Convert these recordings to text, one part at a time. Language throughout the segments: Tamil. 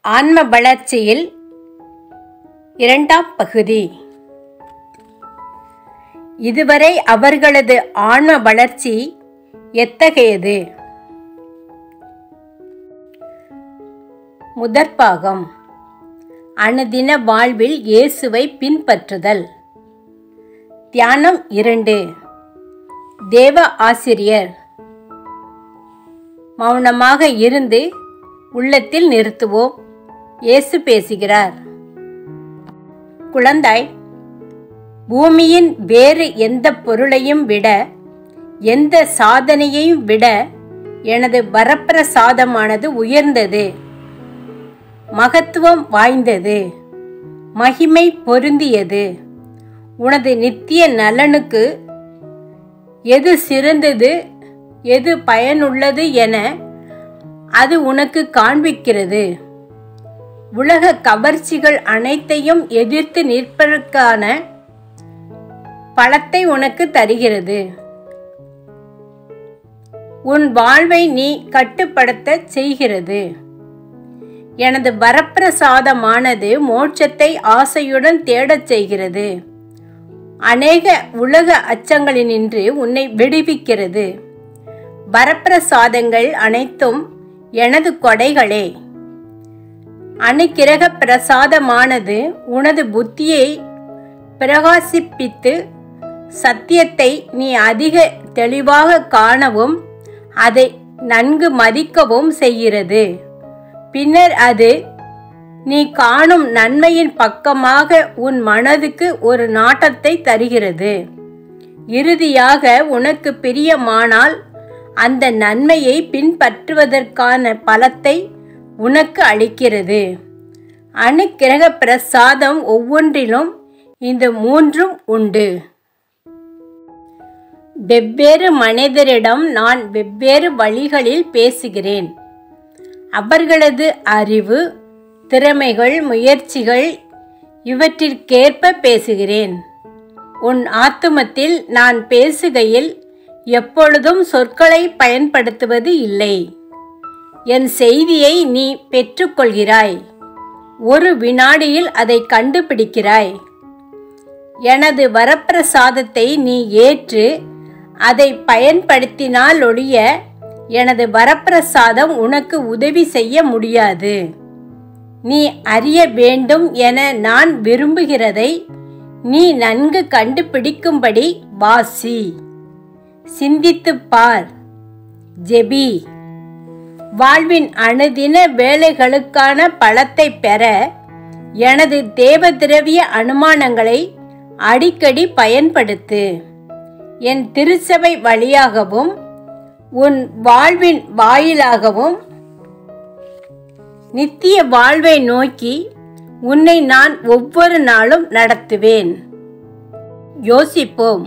ஆன்ம வளர்ச்சியில் இரண்டாம் பகுதி இதுவரை அவர்களது ஆன்ம வளர்ச்சி எத்தகையது முதற்பாகம் அனுதின வாழ்வில் இயேசுவை பின்பற்றுதல் தியானம் இரண்டு தேவ ஆசிரியர் மௌனமாக இருந்து உள்ளத்தில் நிறுத்துவோம் இயேசு பேசுகிறார் குழந்தாய் பூமியின் வேறு எந்த பொருளையும் விட எந்த சாதனையையும் விட எனது வரப்பிரசாதமானது உயர்ந்தது மகத்துவம் வாய்ந்தது மகிமை பொருந்தியது உனது நித்திய நலனுக்கு எது சிறந்தது எது பயனுள்ளது என அது உனக்கு காண்பிக்கிறது உலக கவர்ச்சிகள் அனைத்தையும் எதிர்த்து நிற்பதற்கான பலத்தை உனக்கு தருகிறது உன் வாழ்வை நீ கட்டுப்படுத்த செய்கிறது எனது வரப்பிரசாதமானது மோட்சத்தை ஆசையுடன் தேடச் செய்கிறது அநேக உலக அச்சங்களினின்று உன்னை விடுவிக்கிறது வரப்பிரசாதங்கள் அனைத்தும் எனது கொடைகளே அணுக்கிரக பிரசாதமானது உனது புத்தியை பிரகாசிப்பித்து சத்தியத்தை நீ அதிக தெளிவாக காணவும் அதை நன்கு மதிக்கவும் செய்கிறது பின்னர் அது நீ காணும் நன்மையின் பக்கமாக உன் மனதுக்கு ஒரு நாட்டத்தை தருகிறது இறுதியாக உனக்கு பிரியமானால் அந்த நன்மையை பின்பற்றுவதற்கான பலத்தை உனக்கு அளிக்கிறது அணுக்கிரக பிரசாதம் ஒவ்வொன்றிலும் இந்த மூன்றும் உண்டு வெவ்வேறு மனிதரிடம் நான் வெவ்வேறு வழிகளில் பேசுகிறேன் அவர்களது அறிவு திறமைகள் முயற்சிகள் இவற்றிற்கேற்ப பேசுகிறேன் உன் ஆத்துமத்தில் நான் பேசுகையில் எப்பொழுதும் சொற்களை பயன்படுத்துவது இல்லை என் செய்தியை நீ பெற்றுக்கொள்கிறாய் ஒரு வினாடியில் அதை கண்டுபிடிக்கிறாய் எனது வரப்பிரசாதத்தை நீ ஏற்று அதை பயன்படுத்தினால் ஒழிய எனது வரப்பிரசாதம் உனக்கு உதவி செய்ய முடியாது நீ அறிய வேண்டும் என நான் விரும்புகிறதை நீ நன்கு கண்டுபிடிக்கும்படி வாசி சிந்தித்துப் பார் ஜெபி வாழ்வின் அணுதின வேலைகளுக்கான பலத்தை பெற எனது தேவதிரவிய அனுமானங்களை அடிக்கடி பயன்படுத்து என் திருச்சபை வழியாகவும் உன் வாழ்வின் வாயிலாகவும் நித்திய வாழ்வை நோக்கி உன்னை நான் ஒவ்வொரு நாளும் நடத்துவேன் யோசிப்போம்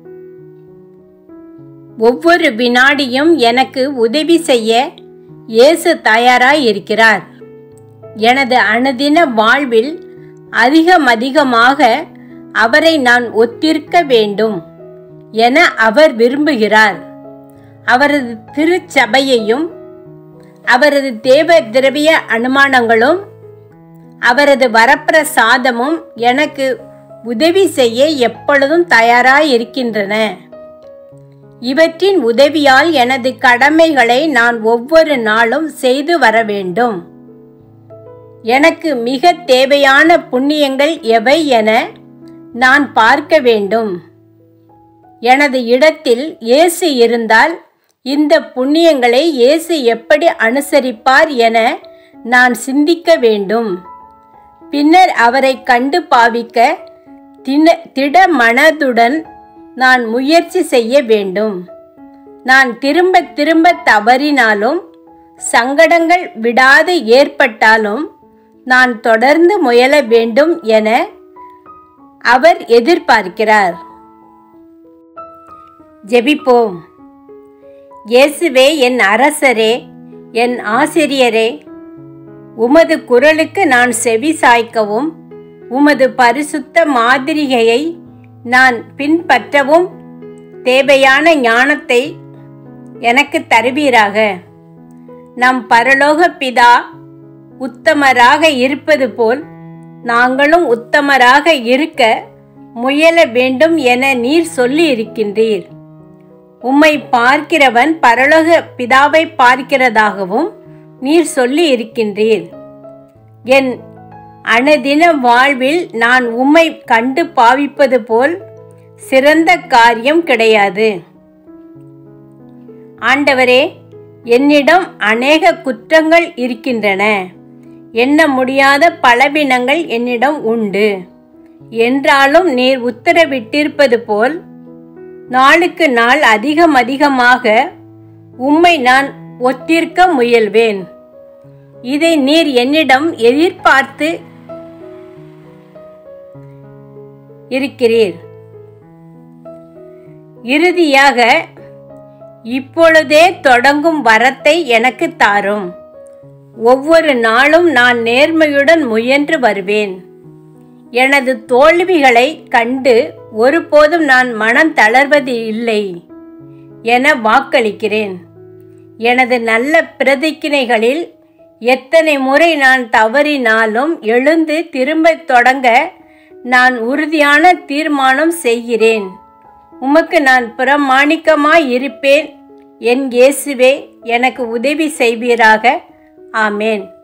ஒவ்வொரு வினாடியும் எனக்கு உதவி செய்ய இயேசு தயாராய் இருக்கிறார் எனது அனுதின வாழ்வில் அதிகம் அதிகமாக அவரை நான் ஒத்திருக்க வேண்டும் என அவர் விரும்புகிறார் அவரது திருச்சபையையும் அவரது தேவ திரவிய அனுமானங்களும் அவரது வரப்பிரசாதமும் எனக்கு உதவி செய்ய எப்பொழுதும் தயாராய் இருக்கின்றன இவற்றின் உதவியால் எனது கடமைகளை நான் ஒவ்வொரு நாளும் செய்து வர வேண்டும் எனக்கு மிக தேவையான புண்ணியங்கள் எவை என நான் பார்க்க வேண்டும் எனது இடத்தில் இயேசு இருந்தால் இந்த புண்ணியங்களை இயேசு எப்படி அனுசரிப்பார் என நான் சிந்திக்க வேண்டும் பின்னர் அவரை கண்டு பாவிக்க தின திட மனதுடன் நான் முயற்சி செய்ய வேண்டும் நான் திரும்ப திரும்ப தவறினாலும் சங்கடங்கள் விடாது ஏற்பட்டாலும் நான் தொடர்ந்து முயல வேண்டும் என அவர் எதிர்பார்க்கிறார் ஜெபிப்போம் இயேசுவே என் அரசரே என் ஆசிரியரே உமது குரலுக்கு நான் செவி சாய்க்கவும் உமது பரிசுத்த மாதிரிகையை நான் பின்பற்றவும் தேவையான ஞானத்தை எனக்கு தருவீராக நம் பரலோக பிதா உத்தமராக இருப்பது போல் நாங்களும் உத்தமராக இருக்க முயல வேண்டும் என நீர் சொல்லி இருக்கின்றீர் உம்மை பார்க்கிறவன் பரலோக பிதாவை பார்க்கிறதாகவும் நீர் சொல்லி இருக்கின்றீர் என் அனுதின வாழ்வில் நான் உம்மை கண்டு பாவிப்பது போல் சிறந்த காரியம் கிடையாது ஆண்டவரே என்னிடம் அநேக குற்றங்கள் இருக்கின்றன எண்ண முடியாத பலவீனங்கள் என்னிடம் உண்டு என்றாலும் நீர் உத்தரவிட்டிருப்பது போல் நாளுக்கு நாள் அதிகம் அதிகமாக உம்மை நான் ஒத்திருக்க முயல்வேன் இதை நீர் என்னிடம் எதிர்பார்த்து இருக்கிறீர் இறுதியாக இப்பொழுதே தொடங்கும் வரத்தை எனக்கு தாரும் ஒவ்வொரு நாளும் நான் நேர்மையுடன் முயன்று வருவேன் எனது தோல்விகளை கண்டு ஒருபோதும் நான் மனம் தளர்வது இல்லை என வாக்களிக்கிறேன் எனது நல்ல பிரதிக்கினைகளில் எத்தனை முறை நான் தவறினாலும் எழுந்து திரும்ப தொடங்க நான் உறுதியான தீர்மானம் செய்கிறேன் உமக்கு நான் பிரமாணிக்கமாய் இருப்பேன் என் இயேசுவே எனக்கு உதவி செய்வீராக ஆமேன்